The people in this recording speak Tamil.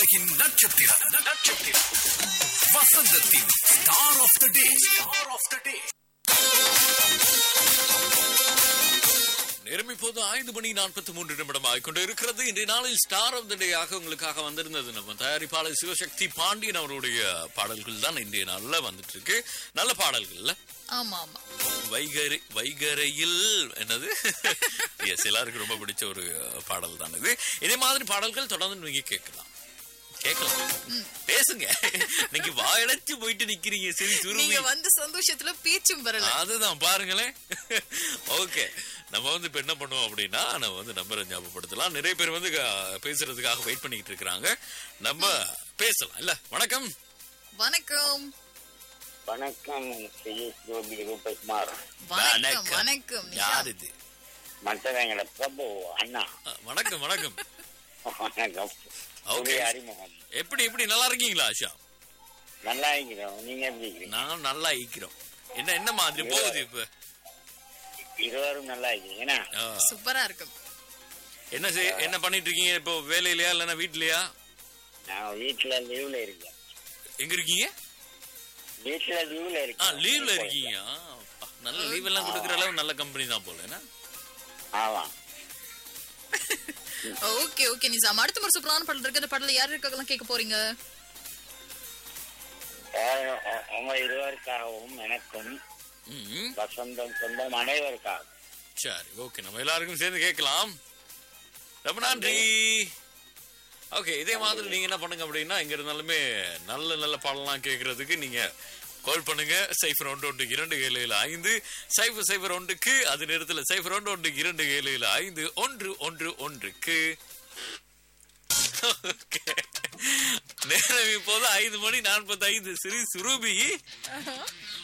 உலகின் நட்சத்திரம் நட்சத்திரம் வசந்தத்தின் star of the day star of the day நேரம் இப்போது ஐந்து மணி நாற்பத்தி மூன்று நிமிடம் ஆகிக்கொண்டு இருக்கிறது இன்றைய நாளில் ஸ்டார் ஆஃப் த டே ஆக உங்களுக்காக வந்திருந்தது நம்ம தயாரிப்பாளர் சிவசக்தி பாண்டியன் அவருடைய பாடல்கள் தான் இன்றைய நாள்ல வந்துட்டு இருக்கு நல்ல பாடல்கள்ல ஆமா ஆமா வைகரை வைகரையில் என்னது எஸ் எல்லாருக்கும் ரொம்ப பிடிச்ச ஒரு பாடல் தான் இது இதே மாதிரி பாடல்கள் தொடர்ந்து நீங்க கேட்கலாம் கேட்கலாம் பேசுங்க நீங்க வாயடைச்சு போயிட்டு நிக்கிறீங்க சரி சுருவி நீங்க வந்து சந்தோஷத்துல பேச்சும் வரல அதுதான் பாருங்களேன் ஓகே நம்ம வந்து இப்ப என்ன பண்ணுவோம் அப்படின்னா நம்ம வந்து நம்பரை ஞாபகப்படுத்தலாம் நிறைய பேர் வந்து க- பேசுறதுக்காக வெயிட் பண்ணிட்டு இருக்காங்க நம்ம பேசலாம் இல்ல வணக்கம் வணக்கம் வணக்கம் ஸ்ரீ ஜோபி ரூபகுமார் வணக்கம் வணக்கம் யார் இது மற்றவங்கள பிரபு அண்ணா அஹ், வணக்கம் வணக்கம் வணக்கம் Okay. புதிய அறிமுகம் எப்படி எப்படி நல்லா இருக்கீங்களா ஆஷா நல்லா இருக்கிறோம் நீங்க எப்படி இருக்கிறீங்க நான் நல்லா ஈக்கிறோம் என்ன என்ன மாதிரி போகுது இப்ப இருவரும் நல்லா இருக்கிறீங்க என்ன அஹ், சூப்பரா இருக்கும் என்ன செய் என்ன பண்ணிட்டு இருக்கீங்க இப்போ வேலையிலயா இல்லைன்னா வீட்லயா நான் வீட்டுல லீவ்ல இருக்கேன் எங்க இருக்கீங்க வீட்டுல லீவ்ல ஆ இருக்கேன் லீவ்ல இருக்கீங்க ஆ, அப்பா, நல்ல லீவ் எல்லாம் கொடுக்குற அளவு நல்ல கம்பெனி தான் போல என்ன ஆமா ஓகே ஓகே நிசாம் அடுத்த ஒரு சூப்பரான பாடல் இருக்கு அந்த பாடல யார் இருக்கலாம் கேட்க போறீங்க அஹ் உ- உங்க இருவருக்காகவும் எனக்கும் ம் வசந்தம் சொந்தம் அனைவருக்காகவும் சரி ஓகே நம்ம எல்லாருக்கும் சேர்ந்து கேட்கலாம் ரொம்ப நன்றி ஓகே இதே மாதிரி நீங்க என்ன பண்ணுங்க அப்படின்னா எங்க இருந்தாலுமே நல்ல நல்ல பாடலாம் கேட்கறதுக்கு நீங்க கால் பண்ணுங்க சைஃபர் ஒன்று ஒன்று இரண்டு ஏழு ஏழு ஐந்து சைஃபர் சைஃபர் ஒன்றுக்கு அது நேரத்தில் சைஃபர் ஒன்று ஒன்று இரண்டு ஏழு ஏழு ஐந்து ஒன்று ஒன்று ஒன்றுக்கு Okay. நேரம் இப்போது ஐந்து மணி நாற்பத்தி ஐந்து சிறு சுரூபி